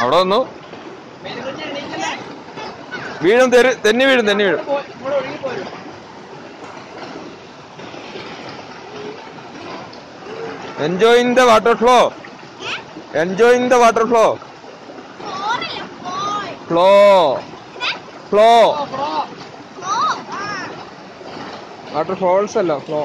അവിടെ വന്നു വീഴും തെറി തെന്നി വീഴും തെന്നി വീഴും enjoying the water flow enjoying the water flow flow flow water falls അല്ല ഫ്ലോ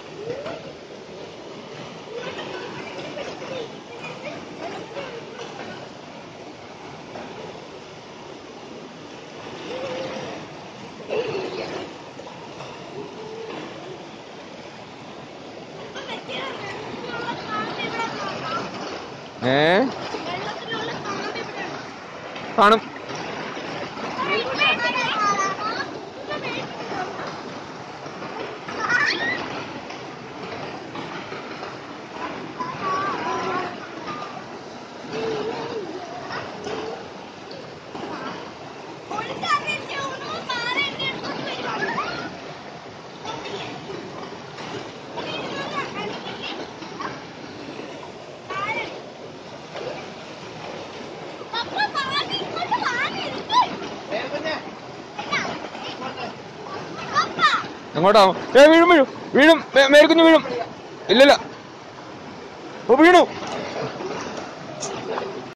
ഏ കാണും എങ്ങോട്ടാ ഏ വീഴും വീഴും വീഴും മേ- മേൽക്കുഞ്ഞ് വീഴും ഇല്ലില്ല ഓ വീണു